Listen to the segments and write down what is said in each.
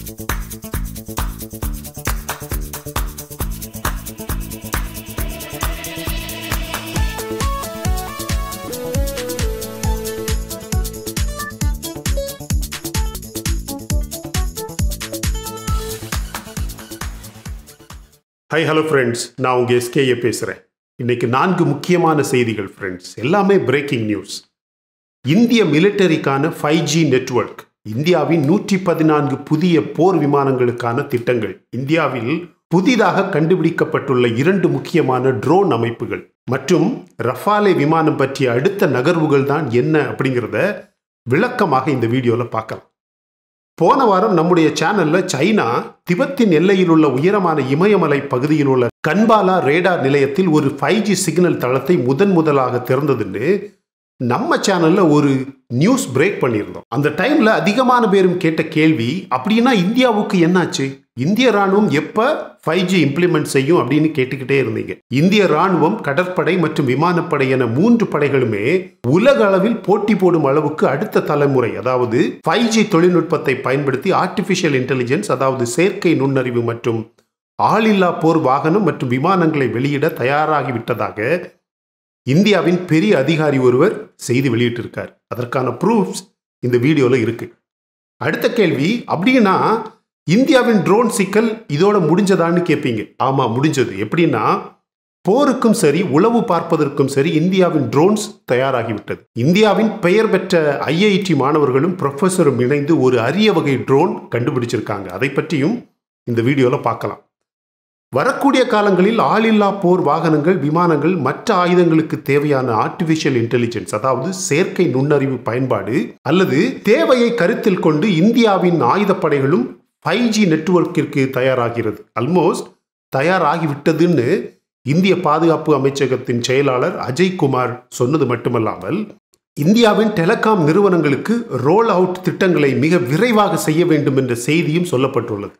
high hello friends நான் உங்கள் SKA பேசுகிறேன் இன்னைக்கு நான்கு முக்கியமான செய்திகள் ஃப்ரெண்ட்ஸ் எல்லாமே பிரேக்கிங் நியூஸ் இந்திய மிலிட்டரிக்கான ஃபைவ் ஜி நெட்வொர்க் இந்தியாவின் நூற்றி பதினான்கு புதிய போர் விமானங்களுக்கான திட்டங்கள் இந்தியாவில் புதிதாக கண்டுபிடிக்கப்பட்டுள்ள இரண்டு முக்கியமான ட்ரோன் அமைப்புகள் மற்றும் ரஃபாலே விமானம் பற்றிய அடுத்த நகர்வுகள் தான் என்ன அப்படிங்கிறத விளக்கமாக இந்த வீடியோவில் பார்க்கலாம் போன வாரம் நம்முடைய சேனல்ல சைனா திபெத்தின் எல்லையில் உள்ள உயரமான இமயமலை பகுதியில் உள்ள கன்பாலா ரேடார் நிலையத்தில் ஒரு ஃபைவ் ஜி சிக்னல் தளத்தை முதன் முதலாக திறந்ததுன்னு நம்ம சேனல்ல ஒரு நியூஸ் பிரேக் பண்ணியிருந்தோம் அந்த டைம்ல அதிகமான பேரும் கேட்ட கேள்வி அப்படின்னா இந்தியாவுக்கு என்னாச்சு இந்திய ராணுவம் எப்ப ஃபைவ் ஜி இம்ப்ளிமெண்ட் செய்யும் அப்படின்னு கேட்டுக்கிட்டே இருந்தீங்க இந்திய ராணுவம் கடற்படை மற்றும் விமானப்படை என மூன்று படைகளுமே உலக அளவில் போட்டி போடும் அளவுக்கு அடுத்த தலைமுறை அதாவது ஃபைவ் ஜி தொழில்நுட்பத்தை பயன்படுத்தி ஆர்டிபிஷியல் இன்டெலிஜென்ஸ் அதாவது செயற்கை நுண்ணறிவு மற்றும் ஆளில்லா போர் வாகனம் மற்றும் விமானங்களை வெளியிட தயாராகிவிட்டதாக இந்தியாவின் பெரிய அதிகாரி ஒருவர் செய்தி வெளியிட்டிருக்கார் அதற்கான ப்ரூஃப்ஸ் இந்த வீடியோவில் இருக்கு அடுத்த கேள்வி அப்படின்னா இந்தியாவின் ட்ரோன் சிக்கல் இதோட முடிஞ்சதான்னு கேட்பீங்க ஆமா முடிஞ்சது எப்படின்னா போருக்கும் சரி உளவு பார்ப்பதற்கும் சரி இந்தியாவின் ட்ரோன்ஸ் தயாராகிவிட்டது இந்தியாவின் பெயர் பெற்ற ஐஐடி மாணவர்களும் ப்ரொஃபஸரும் இணைந்து ஒரு அரிய வகை ட்ரோன் கண்டுபிடிச்சிருக்காங்க அதை பற்றியும் இந்த வீடியோவில் பார்க்கலாம் வரக்கூடிய காலங்களில் ஆளில்லா போர் வாகனங்கள் விமானங்கள் மற்ற ஆயுதங்களுக்கு தேவையான ஆர்டிபிஷியல் இன்டெலிஜென்ஸ் அதாவது செயற்கை நுண்ணறிவு பயன்பாடு அல்லது தேவையை கருத்தில் கொண்டு இந்தியாவின் ஆயுதப்படைகளும் ஃபைவ் ஜி நெட்ஒர்க்கிற்கு தயாராகிறது ஆல்மோஸ்ட் தயாராகிவிட்டதுன்னு இந்திய பாதுகாப்பு அமைச்சகத்தின் செயலாளர் அஜய் குமார் சொன்னது மட்டுமல்லாமல் இந்தியாவின் டெலிகாம் நிறுவனங்களுக்கு ரோல் அவுட் திட்டங்களை மிக விரைவாக செய்ய வேண்டும் என்ற செய்தியும் சொல்லப்பட்டுள்ளது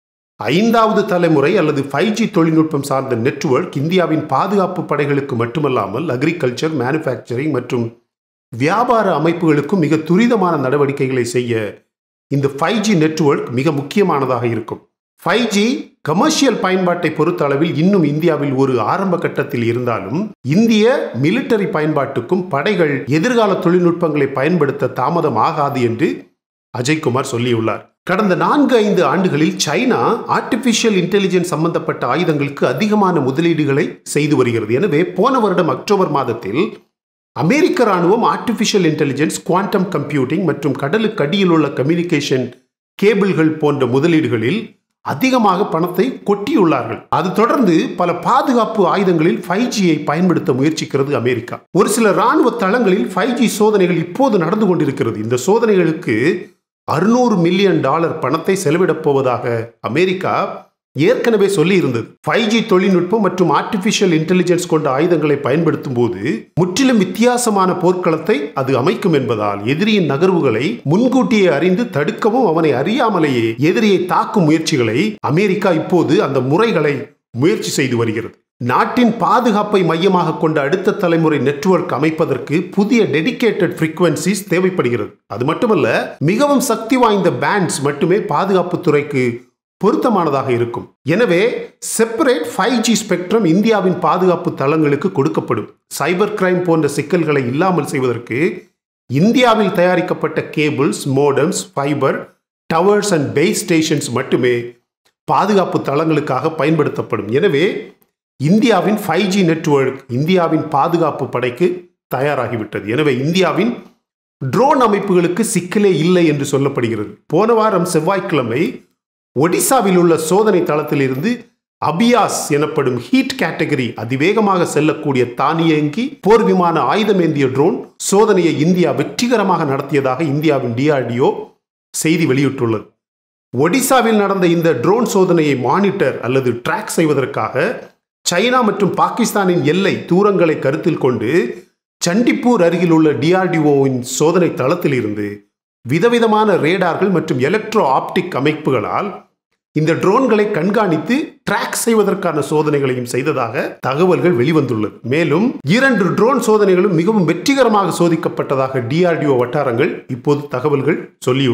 ஐந்தாவது தலைமுறை அல்லது ஃபைவ் ஜி தொழில்நுட்பம் சார்ந்த நெட்வொர்க் இந்தியாவின் பாதுகாப்பு படைகளுக்கு மட்டுமல்லாமல் அக்ரிகல்ச்சர் மேனுஃபேக்சரிங் மற்றும் வியாபார அமைப்புகளுக்கும் மிக துரிதமான நடவடிக்கைகளை செய்ய இந்த ஃபைவ் ஜி நெட்வொர்க் மிக முக்கியமானதாக இருக்கும் ஃபைவ் ஜி கமர்ஷியல் பயன்பாட்டை பொறுத்த அளவில் இன்னும் இந்தியாவில் ஒரு ஆரம்ப கட்டத்தில் இருந்தாலும் இந்திய மிலிட்டரி பயன்பாட்டுக்கும் படைகள் எதிர்கால தொழில்நுட்பங்களை பயன்படுத்த தாமதம் ஆகாது என்று அஜய்குமார் சொல்லியுள்ளார் கடந்த நான்கு ஐந்து ஆண்டுகளில் சைனா ஆர்டிபிஷியல் இன்டெலிஜென்ஸ் சம்பந்தப்பட்ட ஆயுதங்களுக்கு அதிகமான முதலீடுகளை செய்து வருகிறது எனவே போன வருடம் அக்டோபர் மாதத்தில் அமெரிக்க ராணுவம் ஆர்டிபிஷியல் இன்டெலிஜென்ஸ் குவாண்டம் கம்ப்யூட்டிங் மற்றும் கடலுக்கு அடியில் உள்ள கம்யூனிகேஷன் கேபிள்கள் போன்ற முதலீடுகளில் அதிகமாக பணத்தை கொட்டியுள்ளார்கள் அது தொடர்ந்து பல பாதுகாப்பு ஆயுதங்களில் ஃபைவ் ஜியை பயன்படுத்த முயற்சிக்கிறது அமெரிக்கா ஒரு சில ராணுவ தளங்களில் ஃபைவ் ஜி சோதனைகள் இப்போது நடந்து கொண்டிருக்கிறது இந்த சோதனைகளுக்கு அறுநூறு மில்லியன் டாலர் பணத்தை செலவிடப் போவதாக அமெரிக்கா ஏற்கனவே சொல்லி இருந்தது ஃபைவ் ஜி தொழில்நுட்பம் மற்றும் ஆர்டிபிஷியல் இன்டெலிஜென்ஸ் கொண்ட ஆயுதங்களை பயன்படுத்தும் போது முற்றிலும் வித்தியாசமான போர்க்களத்தை அது அமைக்கும் என்பதால் எதிரியின் நகர்வுகளை முன்கூட்டியே அறிந்து தடுக்கவும் அவனை அறியாமலேயே எதிரியை தாக்கும் முயற்சிகளை அமெரிக்கா இப்போது அந்த முறைகளை முயற்சி செய்து வருகிறது நாட்டின் பாதுகாப்பை மையமாக கொண்ட அடுத்த தலைமுறை நெட்வொர்க் அமைப்பதற்கு புதிய டெடிகேட்டட் ஃப்ரீக்வன்சிஸ் தேவைப்படுகிறது அது மட்டுமல்ல மிகவும் சக்தி வாய்ந்த பேண்ட்ஸ் மட்டுமே பாதுகாப்பு துறைக்கு பொருத்தமானதாக இருக்கும் எனவே செப்பரேட் ஃபைவ் ஜி ஸ்பெக்ட்ரம் இந்தியாவின் பாதுகாப்பு தளங்களுக்கு கொடுக்கப்படும் சைபர் கிரைம் போன்ற சிக்கல்களை இல்லாமல் செய்வதற்கு இந்தியாவில் தயாரிக்கப்பட்ட cables modems fibre towers and base stations மட்டுமே பாதுகாப்பு தளங்களுக்காக பயன்படுத்தப்படும் எனவே இந்தியாவின் ஃபைவ் ஜி நெட்வொர்க் இந்தியாவின் பாதுகாப்பு படைக்கு தயாராகிவிட்டது எனவே இந்தியாவின் ட்ரோன் அமைப்புகளுக்கு சிக்கலே இல்லை என்று சொல்லப்படுகிறது போன வாரம் செவ்வாய்க்கிழமை ஒடிசாவில் உள்ள சோதனை தளத்திலிருந்து அபியாஸ் எனப்படும் ஹீட் கேட்டகரி அதிவேகமாக செல்லக்கூடிய தானியங்கி போர் விமான ஆயுதமேந்திய ட்ரோன் சோதனையை இந்தியா வெற்றிகரமாக நடத்தியதாக இந்தியாவின் டிஆர்டிஓ செய்தி வெளியிட்டுள்ளது ஒடிசாவில் நடந்த இந்த ட்ரோன் சோதனையை மானிட்டர் அல்லது ட்ராக் செய்வதற்காக சைனா மற்றும் பாகிஸ்தானின் எல்லை தூரங்களை கருத்தில் கொண்டு சண்டிப்பூர் அருகில் உள்ள டிஆர்டிஓவின் சோதனை தளத்தில் இருந்து விதவிதமான ரேடார்கள் மற்றும் எலக்ட்ரோ ஆப்டிக் அமைப்புகளால் இந்த ட்ரோன்களை கண்காணித்து ட்ராக் செய்வதற்கான சோதனைகளையும் செய்ததாக தகவல்கள் வெளிவந்துள்ளது மேலும் இரண்டு ட்ரோன் சோதனைகளும் மிகவும் வெற்றிகரமாக சோதிக்கப்பட்டதாக டிஆர்டிஓ வட்டாரங்கள் இப்போது தகவல்கள் சொல்லியுள்ளது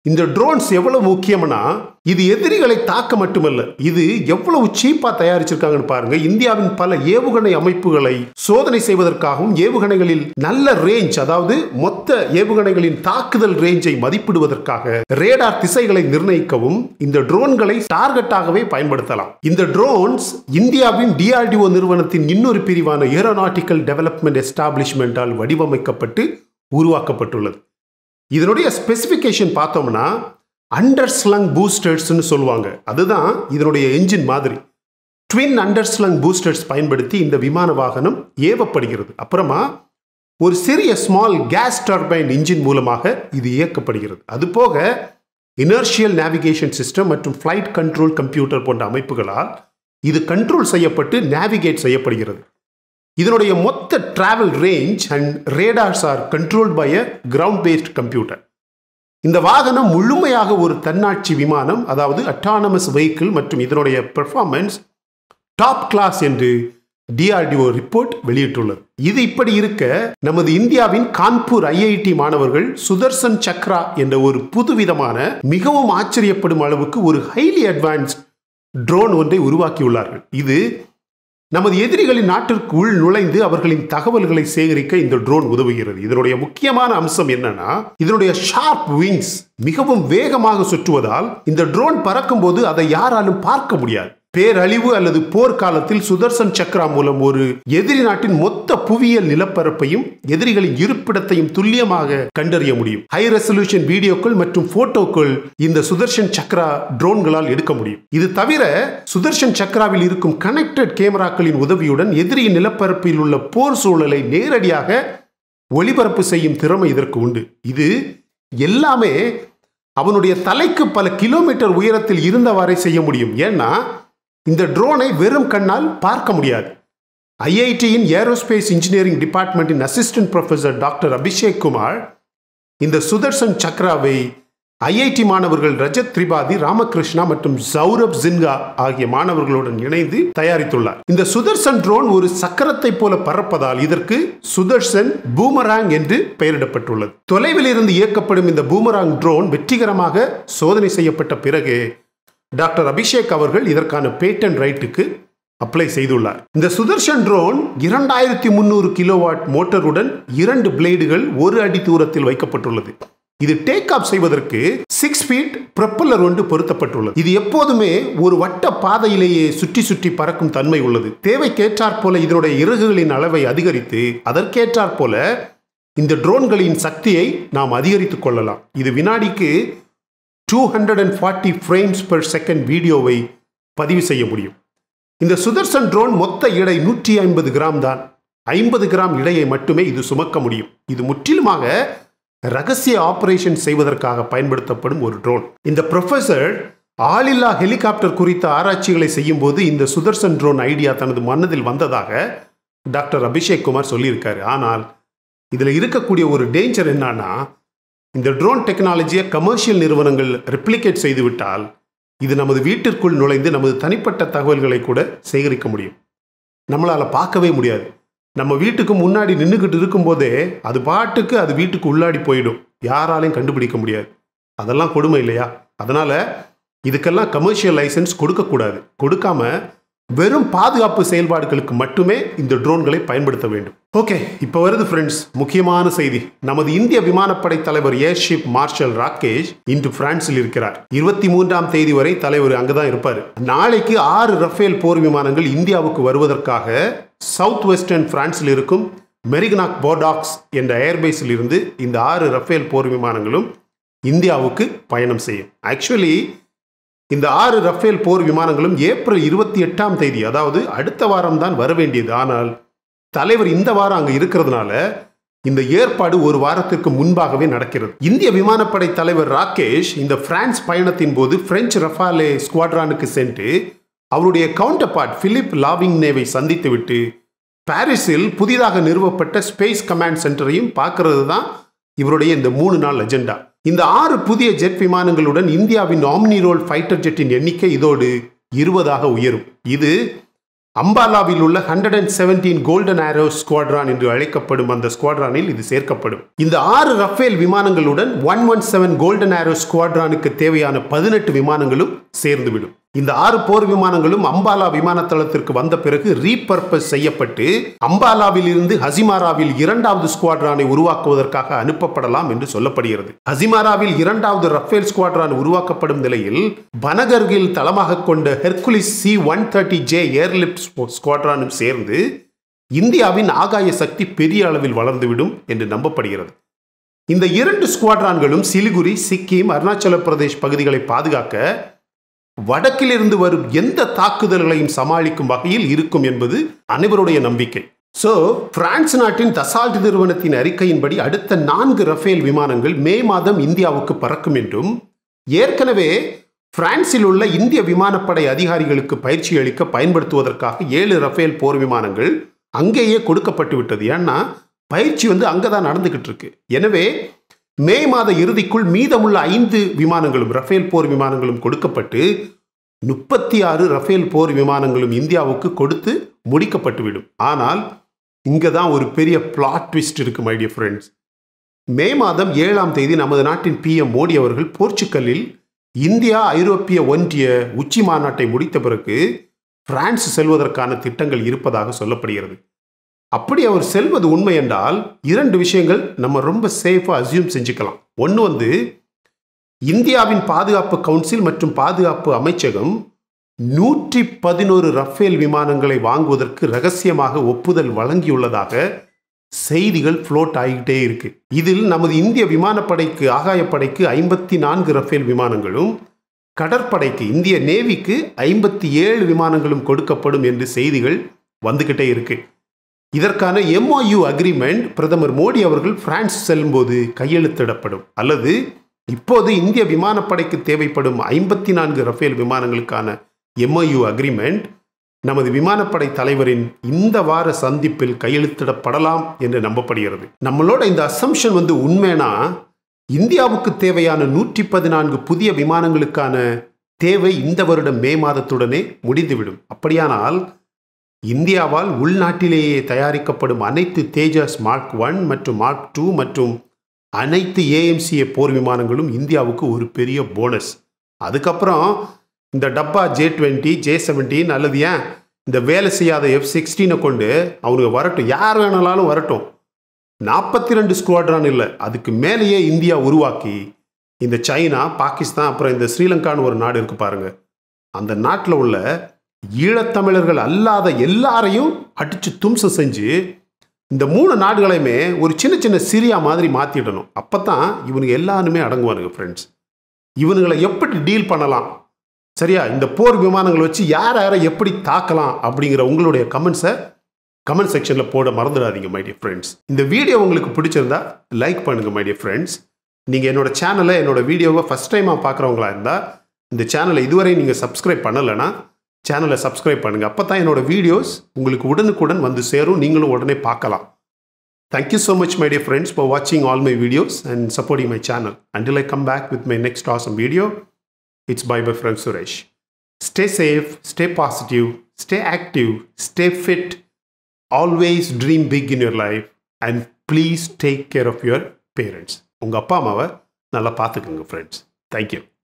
இந்த ட்ரோன்ஸ் எவ்வளவு முக்கியம்னா இது எதிரிகளை தாக்க மட்டுமல்ல இது எவ்வளவு சீப்பா தயாரிச்சிருக்காங்கன்னு பாருங்க இந்தியாவின் பல ஏவுகணை அமைப்புகளை சோதனை செய்வதற்காகவும் ஏவுகணைகளில் நல்ல ரேஞ்ச் அதாவது மொத்த ஏவுகணைகளின் தாக்குதல் ரேஞ்சை மதிப்பிடுவதற்காக ரேடார் திசைகளை நிர்ணயிக்கவும் இந்த ட்ரோன்களை டார்கெட்டாகவே பயன்படுத்தலாம் இந்த ட்ரோன்ஸ் இந்தியாவின் டிஆர்டிஓ நிறுவனத்தின் இன்னொரு பிரிவான ஏரோநாட்டிக்கல் டெவலப்மெண்ட் எஸ்டாப்ளிஷ்மெண்டால் வடிவமைக்கப்பட்டு உருவாக்கப்பட்டுள்ளது இதனுடைய ஸ்பெசிஃபிகேஷன் பார்த்தோம்னா அண்டர்ஸ்லங் பூஸ்டர்ஸ்னு சொல்லுவாங்க அதுதான் இதனுடைய என்ஜின் மாதிரி ட்வின் அண்டர்ஸ்லங் பூஸ்டர்ஸ் பயன்படுத்தி இந்த விமான வாகனம் ஏவப்படுகிறது அப்புறமா ஒரு சிறிய ஸ்மால் கேஸ் டர்பைன் இன்ஜின் மூலமாக இது இயக்கப்படுகிறது அது போக இனர்ஷியல் நேவிகேஷன் சிஸ்டம் மற்றும் ஃப்ளைட் கண்ட்ரோல் கம்ப்யூட்டர் போன்ற அமைப்புகளால் இது கண்ட்ரோல் செய்யப்பட்டு நேவிகேட் செய்யப்படுகிறது இதனுடைய மொத்த travel range and radars are control by a ground based computer இந்த வாகனம் முழுமையாக ஒரு தன்னாட்சி விமானம் அதாவது அட்டானமஸ் வெஹிக்கிள் மற்றும் இதனுடைய பெர்ஃபார்மன்ஸ் டாப் கிளாஸ் என்று டிஆர்டிஓ ரிப்போர்ட் வெளியிட்டுள்ளது இது இப்படி இருக்க நமது இந்தியாவின் கான்பூர் ஐஐடி மாணவர்கள் சுதர்சன் சக்ரா என்ற ஒரு புதுவிதமான மிகவும் ஆச்சரியப்படும் அளவுக்கு ஒரு ஹைலி அட்வான்ஸ்ட் ட்ரோன் ஒன்றை உருவாக்கியுள்ளார்கள் இது நமது எதிரிகளின் நாட்டிற்குள் நுழைந்து அவர்களின் தகவல்களை சேகரிக்க இந்த ட்ரோன் உதவுகிறது இதனுடைய முக்கியமான அம்சம் என்னன்னா இதனுடைய ஷார்ப் விங்ஸ் மிகவும் வேகமாக சுற்றுவதால் இந்த ட்ரோன் பறக்கும் போது அதை யாராலும் பார்க்க முடியாது பேரழிவு அல்லது போர்க்காலத்தில் சுதர்சன் சக்ரா மூலம் ஒரு எதிரி நாட்டின் மொத்த புவியியல் நிலப்பரப்பையும் எதிரிகளின் இருப்பிடத்தையும் துல்லியமாக கண்டறிய முடியும் ஹை ரெசல்யூஷன் வீடியோக்கள் மற்றும் போட்டோக்கள் இந்த சுதர்ஷன் சக்ரா ட்ரோன்களால் எடுக்க முடியும் இது தவிர சுதர்ஷன் சக்ராவில் இருக்கும் கனெக்டட் கேமராக்களின் உதவியுடன் எதிரியின் நிலப்பரப்பில் உள்ள போர் சூழலை நேரடியாக ஒளிபரப்பு செய்யும் திறமை இதற்கு உண்டு இது எல்லாமே அவனுடைய தலைக்கு பல கிலோமீட்டர் உயரத்தில் இருந்தவாறே செய்ய முடியும் ஏன்னா இந்த ட்ரோனை வெறும் கண்ணால் பார்க்க முடியாது ஐஐடியின் ஏரோஸ்பேஸ் இன்ஜினியரிங் டிபார்ட்மெண்ட்டின் assistant professor doctor Abhishek Kumar இந்த சுதர்சன் சக்ராவை ஐஐடி மாணவர்கள் ரஜத் திரிபாதி ராமகிருஷ்ணா மற்றும் சௌரப் ஜின்கா ஆகிய மாணவர்களுடன் இணைந்து தயாரித்துள்ளார் இந்த சுதர்சன் ட்ரோன் ஒரு சக்கரத்தை போல பறப்பதால் இதற்கு சுதர்சன் பூமராங் என்று பெயரிடப்பட்டுள்ளது தொலைவில் இருந்து இயக்கப்படும் இந்த பூமராங் ட்ரோன் வெற்றிகரமாக சோதனை செய்யப்பட்ட பிறகு டாக்டர் அபிஷேக் அவர்கள் இதற்கான பேட்டன் ரைட்டுக்கு அப்ளை செய்துள்ளார் இந்த சுதர்ஷன் ட்ரோன் இரண்டாயிரத்தி முன்னூறு கிலோவாட் மோட்டருடன் இரண்டு பிளேடுகள் ஒரு அடி தூரத்தில் வைக்கப்பட்டுள்ளது இது டேக் ஆஃப் செய்வதற்கு சிக்ஸ் ஃபீட் ப்ரொப்பல்லர் ஒன்று பொருத்தப்பட்டுள்ளது இது எப்போதுமே ஒரு வட்ட பாதையிலேயே சுற்றி சுற்றி பறக்கும் தன்மை உள்ளது தேவைக்கேற்றாற் போல இதனுடைய இறகுகளின் அளவை அதிகரித்து அதற்கேற்றாற் போல இந்த ட்ரோன்களின் சக்தியை நாம் அதிகரித்துக் கொள்ளலாம் இது வினாடிக்கு two hundred and forty frames per second வீடியோவை பதிவு செய்ய முடியும் இந்த சுதர்சன் ட்ரோன் மொத்த எடை நூற்றி ஐம்பது கிராம் தான் ஐம்பது கிராம் இடையை மட்டுமே இது சுமக்க முடியும் இது முற்றிலுமாக ரகசிய ஆபரேஷன் செய்வதற்காக பயன்படுத்தப்படும் ஒரு ட்ரோன் இந்த ப்ரொஃபசர் ஆளில்லா ஹெலிகாப்டர் குறித்த ஆராய்ச்சிகளை செய்யும் போது இந்த சுதர்சன் ட்ரோன் ஐடியா தனது மனதில் வந்ததாக டாக்டர் அபிஷேக் குமார் சொல்லியிருக்காரு ஆனால் இதில் இருக்கக்கூடிய ஒரு டேஞ்சர் என்னன்னா இந்த ட்ரோன் டெக்னாலஜியை கமர்ஷியல் நிறுவனங்கள் ரெப்ளிகேட் செய்துவிட்டால் இது நமது வீட்டிற்குள் நுழைந்து நமது தனிப்பட்ட தகவல்களை கூட சேகரிக்க முடியும் நம்மளால் பார்க்கவே முடியாது நம்ம வீட்டுக்கு முன்னாடி நின்றுக்கிட்டு இருக்கும்போதே அது பாட்டுக்கு அது வீட்டுக்கு உள்ளாடி போயிடும் யாராலையும் கண்டுபிடிக்க முடியாது அதெல்லாம் கொடுமை இல்லையா அதனால் இதுக்கெல்லாம் கமர்ஷியல் லைசன்ஸ் கொடுக்கக்கூடாது கொடுக்காம வெறும் பாதுகாப்பு செயல்பாடுகளுக்கு மட்டுமே இந்த ட்ரோன்களை பயன்படுத்த வேண்டும் ஓகே இப்போ வருது ஃப்ரெண்ட்ஸ் முக்கியமான செய்தி நமது இந்திய விமானப்படை தலைவர் ஏர்ஷிப் மார்ஷல் ராகேஷ் இன்று பிரான்சில் இருக்கிறார் இருபத்தி மூன்றாம் தேதி வரை தலைவர் அங்கதான் இருப்பார் நாளைக்கு ஆறு ரஃபேல் போர் விமானங்கள் இந்தியாவுக்கு வருவதற்காக சவுத் வெஸ்டர்ன் பிரான்சில் இருக்கும் மெரிக்னாக் போர்டாக்ஸ் என்ற ஏர்பேஸில் இருந்து இந்த ஆறு ரஃபேல் போர் விமானங்களும் இந்தியாவுக்கு பயணம் செய்யும் ஆக்சுவலி இந்த ஆறு ரஃபேல் போர் விமானங்களும் ஏப்ரல் இருபத்தி எட்டாம் தேதி அதாவது அடுத்த வாரம் தான் வர வேண்டியது ஆனால் தலைவர் இந்த வாரம் அங்கே இருக்கிறதுனால இந்த ஏற்பாடு ஒரு வாரத்திற்கு முன்பாகவே நடக்கிறது இந்திய விமானப்படை தலைவர் ராகேஷ் இந்த பிரான்ஸ் பயணத்தின் போது பிரெஞ்சு ரஃபாலே ஸ்குவாட்ரானுக்கு சென்று அவருடைய கவுண்டர் பார்ட் பிலிப் லாவிங்னேவை சந்தித்துவிட்டு பாரிஸில் புதிதாக நிறுவப்பட்ட ஸ்பேஸ் கமாண்ட் சென்டரையும் பார்க்கறது தான் இவருடைய இந்த மூணு நாள் அஜெண்டா இந்த ஆறு புதிய ஜெட் விமானங்களுடன் இந்தியாவின் ஆம்னி ரோல் ஃபைட்டர் ஜெட்டின் எண்ணிக்கை இதோடு இருபதாக உயரும் இது அம்பாலாவில் உள்ள hundred and seventeen Golden Arrow squadron என்று அழைக்கப்படும் அந்த ஸ்குவாட்ரானில் இது சேர்க்கப்படும் இந்த ஆறு ரஃபேல் விமானங்களுடன் one one seven Golden Arrow ஸ்குவாட்ரானுக்கு தேவையான பதினெட்டு விமானங்களும் சேர்ந்துவிடும் இந்த ஆறு போர் விமானங்களும் அம்பாலா விமான தளத்திற்கு வந்த பிறகு ரீபர்பஸ் செய்யப்பட்டு அம்பாலாவில் இருந்து ஹசிமாராவில் இரண்டாவது ஸ்குவாட்ரானை உருவாக்குவதற்காக அனுப்பப்படலாம் என்று சொல்லப்படுகிறது ஹசிமாராவில் இரண்டாவது ரஃபேல் ஸ்குவாட்ரான் உருவாக்கப்படும் நிலையில் பனகர்கில் தளமாக கொண்ட Hercules C one thirty J airlift ஸ்குவாட்ரானும் சேர்ந்து இந்தியாவின் ஆகாய சக்தி பெரிய அளவில் வளர்ந்துவிடும் என்று நம்பப்படுகிறது இந்த இரண்டு ஸ்குவாட்ரான்களும் சிலிகுரி சிக்கிம் அருணாச்சல பிரதேஷ் பகுதிகளை பாதுகாக்க வடக்கிலிருந்து வரும் எந்த தாக்குதல்களையும் சமாளிக்கும் வகையில் இருக்கும் என்பது அனைவருடைய நம்பிக்கை ஸோ பிரான்ஸ் நாட்டின் தசால்ட் நிறுவனத்தின் அறிக்கையின்படி அடுத்த நான்கு ரஃபேல் விமானங்கள் மே மாதம் இந்தியாவுக்கு பறக்கும் என்றும் ஏற்கனவே பிரான்சில் உள்ள இந்திய விமானப்படை அதிகாரிகளுக்கு பயிற்சி அளிக்க பயன்படுத்துவதற்காக ஏழு ரஃபேல் போர் விமானங்கள் அங்கேயே கொடுக்கப்பட்டு விட்டது ஏன்னா பயிற்சி வந்து அங்கே தான் நடந்துகிட்டு இருக்கு எனவே மே மாத இறுதிக்குள் மீதமுள்ள ஐந்து விமானங்களும் ரஃபேல் போர் விமானங்களும் கொடுக்கப்பட்டு முப்பத்தி ஆறு ரஃபேல் போர் விமானங்களும் இந்தியாவுக்கு கொடுத்து முடிக்கப்பட்டுவிடும் ஆனால் இங்கே தான் ஒரு பெரிய பிளாட் ட்விஸ்ட் இருக்கு மை டியர் ஃப்ரெண்ட்ஸ் மே மாதம் ஏழாம் தேதி நமது நாட்டின் பிஎம் மோடி அவர்கள் போர்ச்சுக்கல்லில் இந்தியா ஐரோப்பிய ஒன்றிய உச்சி மாநாட்டை முடித்த பிறகு பிரான்ஸ் செல்வதற்கான திட்டங்கள் இருப்பதாக சொல்லப்படுகிறது அப்படி அவர் செல்வது உண்மை என்றால் இரண்டு விஷயங்கள் நம்ம ரொம்ப சேஃபாக அசியூம் செஞ்சுக்கலாம் ஒன்று வந்து இந்தியாவின் பாதுகாப்பு கவுன்சில் மற்றும் பாதுகாப்பு அமைச்சகம் நூற்றி பதினோரு ரஃபேல் விமானங்களை வாங்குவதற்கு ரகசியமாக ஒப்புதல் வழங்கியுள்ளதாக செய்திகள் ஃப்ளோட் ஆகிக்கிட்டே இருக்கு இதில் நமது இந்திய விமானப்படைக்கு ஆகாயப்படைக்கு ஐம்பத்தி நான்கு ரஃபேல் விமானங்களும் கடற்படைக்கு இந்திய நேவிக்கு ஐம்பத்தி ஏழு விமானங்களும் கொடுக்கப்படும் என்று செய்திகள் வந்துக்கிட்டே இருக்கு இதற்கான எம்ஓயு அக்ரிமெண்ட் பிரதமர் மோடி அவர்கள் பிரான்ஸ் செல்லும்போது கையெழுத்திடப்படும் அல்லது இப்போது இந்திய விமானப்படைக்கு தேவைப்படும் ஐம்பத்தி நான்கு ரஃபேல் விமானங்களுக்கான எம்ஓயு அக்ரிமெண்ட் நமது விமானப்படை தலைவரின் இந்த வார சந்திப்பில் கையெழுத்திடப்படலாம் என்று நம்பப்படுகிறது நம்மளோட இந்த அசம்ஷன் வந்து உண்மைனா இந்தியாவுக்கு தேவையான நூற்றி பதினான்கு புதிய விமானங்களுக்கான தேவை இந்த வருடம் மே மாதத்துடனே முடிந்துவிடும் அப்படியானால் இந்தியாவால் உள்நாட்டிலேயே தயாரிக்கப்படும் அனைத்து தேஜஸ் மார்க் ஒன் மற்றும் மார்க் டூ மற்றும் அனைத்து ஏஎம்சிஏ போர் விமானங்களும் இந்தியாவுக்கு ஒரு பெரிய போனஸ் அதுக்கப்புறம் இந்த டப்பா ஜே டுவெண்ட்டி ஜே செவன்டீன் அல்லது ஏன் இந்த வேலை செய்யாத எஃப் சிக்ஸ்டீனை கொண்டு அவனுங்க வரட்டும் யார் வேணாலும் வரட்டும் நாற்பத்தி ரெண்டு ஸ்குவாட்ரான் இல்லை அதுக்கு மேலேயே இந்தியா உருவாக்கி இந்த சைனா பாகிஸ்தான் அப்புறம் இந்த ஸ்ரீலங்கான்னு ஒரு நாடு இருக்கு பாருங்க அந்த நாட்டில் உள்ள ஈழத்தமிழர்கள் அல்லாத எல்லாரையும் அடிச்சு தும்சம் செஞ்சு இந்த மூணு நாடுகளையுமே ஒரு சின்ன சின்ன சிரியா மாதிரி மாற்றிடணும் அப்போ தான் இவனுங்க எல்லாருமே அடங்குவானுங்க ஃப்ரெண்ட்ஸ் இவனுங்களை எப்படி டீல் பண்ணலாம் சரியா இந்த போர் விமானங்களை வச்சு யார் யாரை எப்படி தாக்கலாம் அப்படிங்கிற உங்களுடைய கமெண்ட்ஸை கமெண்ட் செக்ஷனில் போட மறந்துடாதீங்க மை டியர் ஃப்ரெண்ட்ஸ் இந்த வீடியோ உங்களுக்கு பிடிச்சிருந்தா லைக் பண்ணுங்க மை டியர் ஃப்ரெண்ட்ஸ் நீங்கள் என்னோட சேனலை என்னோட வீடியோவை ஃபஸ்ட் டைமாக பார்க்குறவங்களா இருந்தால் இந்த சேனலை இதுவரை நீங்கள் சப்ஸ்கிரைப் பண்ணலைன்னா சேனலை சப்ஸ்கிரைப் பண்ணுங்கள் அப்போ தான் என்னோட வீடியோஸ் உங்களுக்கு உடனுக்குடன் வந்து சேரும் நீங்களும் உடனே பார்க்கலாம் thank you so much my dear friends for வாட்சிங் all my videos and supporting my channel until I come back with my next awesome video it's bye bye friend Suresh stay safe stay positive stay active stay fit always dream big in your life and please take care of your parents உங்கள் அப்பா அம்மாவை நல்லா பார்த்துக்குங்க friends thank you